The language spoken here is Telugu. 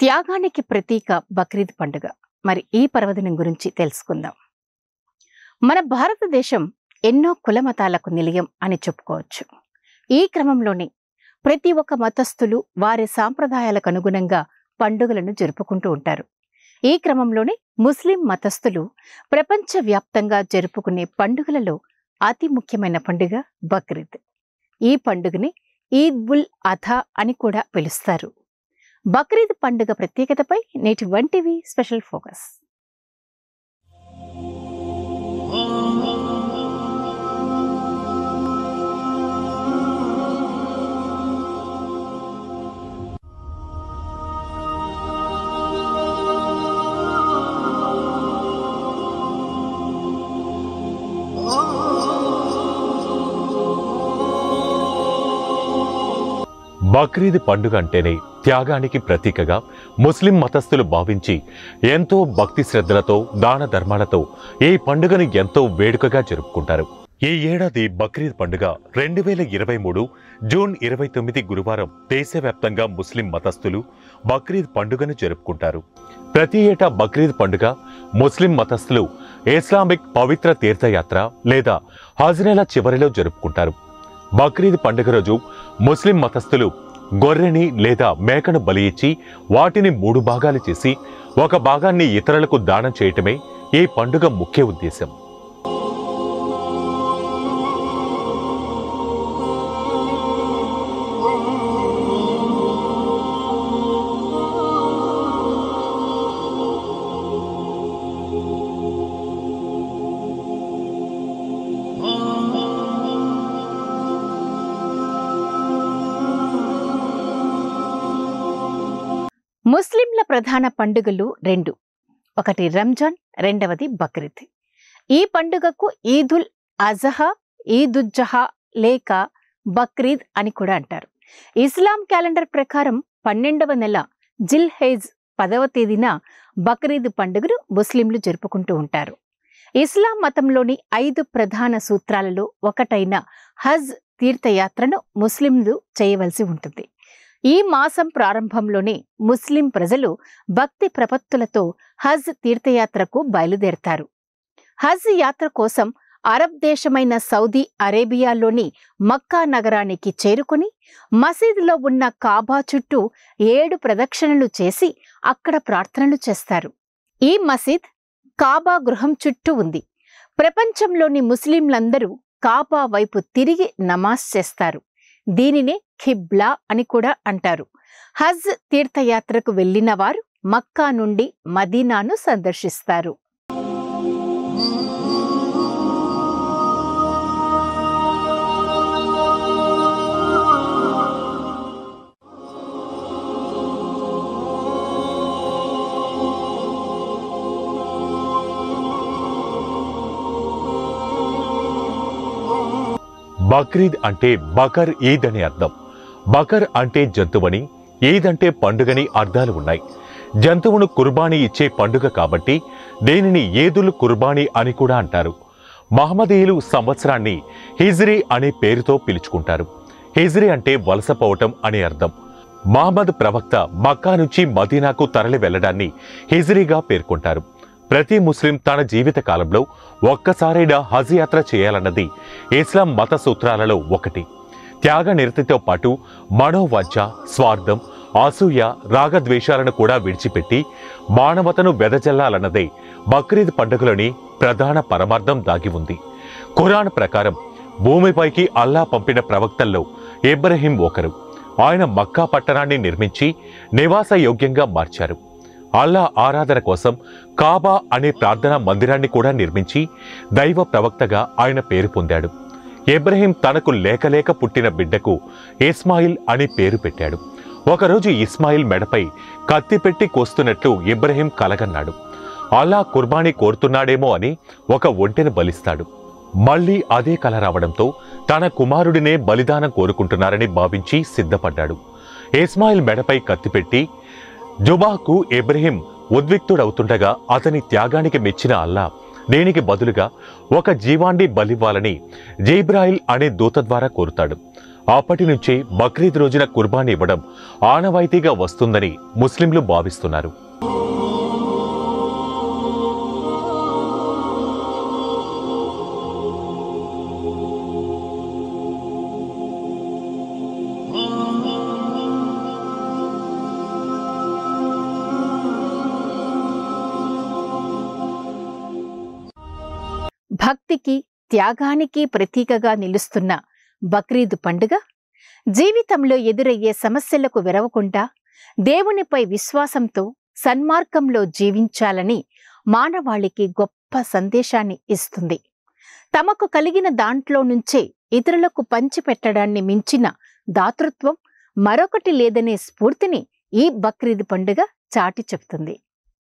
త్యాగానికి ప్రతీక బక్రీద్ పండుగ మరి ఈ పర్వదినం గురించి తెలుసుకుందాం మన భారతదేశం ఎన్నో కుల మతాలకు నిలయం అని చెప్పుకోవచ్చు ఈ క్రమంలోనే ప్రతి ఒక్క మతస్థులు వారి సాంప్రదాయాలకు అనుగుణంగా పండుగలను జరుపుకుంటూ ఉంటారు ఈ క్రమంలోనే ముస్లిం మతస్థులు ప్రపంచవ్యాప్తంగా జరుపుకునే పండుగలలో అతి ముఖ్యమైన పండుగ బక్రీద్ ఈ పండుగని ఈద్ ఉల్ అధా అని కూడా పిలుస్తారు బక్రీద్ పండుగ ప్రత్యేకతపై నేటి వంటివి స్పెషల్ ఫోకస్ బక్రీద్ పండుగ అంటేనే త్యాగానికి ప్రతీకగా ముస్లిం మతస్థులు భావించి ఎంతో భక్తి శ్రద్ధలతో దాన ధర్మాలతో ఈ పండుగను ఎంతో వేడుకగా జరుపుకుంటారు ఈ ఏడాది బక్రీద్ పండుగ రెండు వేల ఇరవై మూడు జూన్ ఇరవై తొమ్మిది గురువారం దేశవ్యాప్తంగా ముస్లిం మతస్థులు బక్రీద్ పండుగను జరుపుకుంటారు ప్రతి ఏటా బక్రీద్ పండుగ ముస్లిం మతస్థులు ఇస్లామిక్ పవిత్ర తీర్థయాత్ర లేదా హజ్ నెల చివరిలో జరుపుకుంటారు బక్రీద్ పండుగ రోజు ముస్లిం మతస్థులు గొర్రెని లేదా మేకను బలి ఇచ్చి వాటిని మూడు భాగాలు చేసి ఒక భాగాన్ని ఇతరులకు దానం చేయటమే ఈ పండుగ ముఖ్య ఉద్దేశం ముస్లింల ప్రధాన పండుగలు రెండు ఒకటి రంజాన్ రెండవది బక్రీద్ ఈ పండుగకు ఈదుల్ అజహా ఈదుజ్జహా లేక బక్రీద్ అని కూడా అంటారు ఇస్లాం క్యాలెండర్ ప్రకారం పన్నెండవ నెల జిల్ హెజ్ పదవ తేదీన బక్రీద్ పండుగను ముస్లింలు జరుపుకుంటూ ఉంటారు ఇస్లాం మతంలోని ఐదు ప్రధాన సూత్రాలలో ఒకటైన హజ్ తీర్థయాత్రను ముస్లింలు చేయవలసి ఉంటుంది ఈ మాసం ప్రారంభంలోనే ముస్లిం ప్రజలు భక్తి ప్రపత్తులతో హజ్ తీర్థయాత్రకు బయలుదేరతారు హజ్ యాత్ర కోసం అరబ్ దేశమైన సౌదీ అరేబియాలోని మక్కా నగరానికి చేరుకుని మసీదులో ఉన్న కాబా చుట్టూ ఏడు ప్రదక్షిణలు చేసి అక్కడ ప్రార్థనలు చేస్తారు ఈ మసీద్ కాబా గృహం చుట్టూ ఉంది ప్రపంచంలోని ముస్లింలందరూ కాబా వైపు తిరిగి నమాజ్ చేస్తారు దీనినే ఖిబ్లా అని కూడా అంటారు హజ్ తీర్థయాత్రకు వెళ్లిన వారు మక్కా నుండి మదీనాను సందర్శిస్తారు బక్రీద్ అంటే బకర్ ఈద్ అని అర్థం బకర్ అంటే జంతువని ఈద్ అంటే పండుగని అర్థాలు ఉన్నాయి జంతువును కుర్బానీ ఇచ్చే పండుగ కాబట్టి దీనిని ఏదుల్ కుర్బానీ అని కూడా అంటారు మహమ్మదీయులు సంవత్సరాన్ని హిజ్రీ అనే పేరుతో పిలుచుకుంటారు హిజ్రీ అంటే వలసపోవటం అని అర్థం మహమ్మద్ ప్రవక్త మక్కా నుంచి మదీనాకు తరలి వెళ్లడాన్ని హిజ్రీగా పేర్కొంటారు ప్రతి ముస్లిం తన జీవిత కాలంలో ఒక్కసారైనా హజ్ యాత్ర చేయాలన్నది ఇస్లాం మత సూత్రాలలో ఒకటి త్యాగ నిరతితో పాటు మనోవంచ స్వార్థం అసూయ రాగద్వేషాలను కూడా విడిచిపెట్టి మానవతను వెదజల్లాలన్నదే బక్రీద్ పండుగలోని ప్రధాన పరమార్థం దాగి ఉంది ఖురాన్ ప్రకారం భూమిపైకి అల్లా పంపిన ప్రవక్తల్లో ఇబ్రహీం ఒకరు ఆయన మక్కా పట్టణాన్ని నిర్మించి నివాస యోగ్యంగా మార్చారు అల్లా ఆరాధన కోసం కాబా అనే ప్రార్థనా మందిరాన్ని కూడా నిర్మించి దైవ ప్రవక్తగా ఆయన పేరు పొందాడు ఇబ్రహీం తనకు లేకలేక పుట్టిన బిడ్డకు ఇస్మాయిల్ అని పేరు పెట్టాడు ఒకరోజు ఇస్మాయిల్ మెడపై కత్తి పెట్టి కోస్తున్నట్లు ఇబ్రహీం కలగన్నాడు అల్లా కుర్బానీ కోరుతున్నాడేమో అని ఒక ఒంటెను బలిస్తాడు మళ్ళీ అదే కల రావడంతో తన కుమారుడినే బలిదానం కోరుకుంటున్నారని భావించి సిద్ధపడ్డాడు ఇస్మాయిల్ మెడపై కత్తిపెట్టి జుబాకు ఇబ్రహీం ఉద్విక్తుడవుతుండగా అతని త్యాగానికి మెచ్చిన అల్లా దీనికి బదులుగా ఒక జీవాన్ని బలివ్వాలని జీబ్రాయిల్ అనే దూత ద్వారా కోరుతాడు అప్పటి నుంచే బక్రీద్ రోజున కుర్బానీ ఇవ్వడం ఆనవాయితీగా వస్తుందని ముస్లింలు భావిస్తున్నారు భక్తికి త్యాగానికి ప్రతీకగా నిలుస్తున్న బక్రీద్ పండుగ జీవితంలో ఎదురయ్యే సమస్యలకు విరవకుండా దేవునిపై విశ్వాసంతో సన్మార్గంలో జీవించాలని మానవాళికి గొప్ప సందేశాన్ని ఇస్తుంది తమకు కలిగిన దాంట్లో నుంచే ఇతరులకు పంచిపెట్టడాన్ని మించిన దాతృత్వం మరొకటి లేదనే స్ఫూర్తిని ఈ బక్రీద్ పండుగ చాటి చెప్తుంది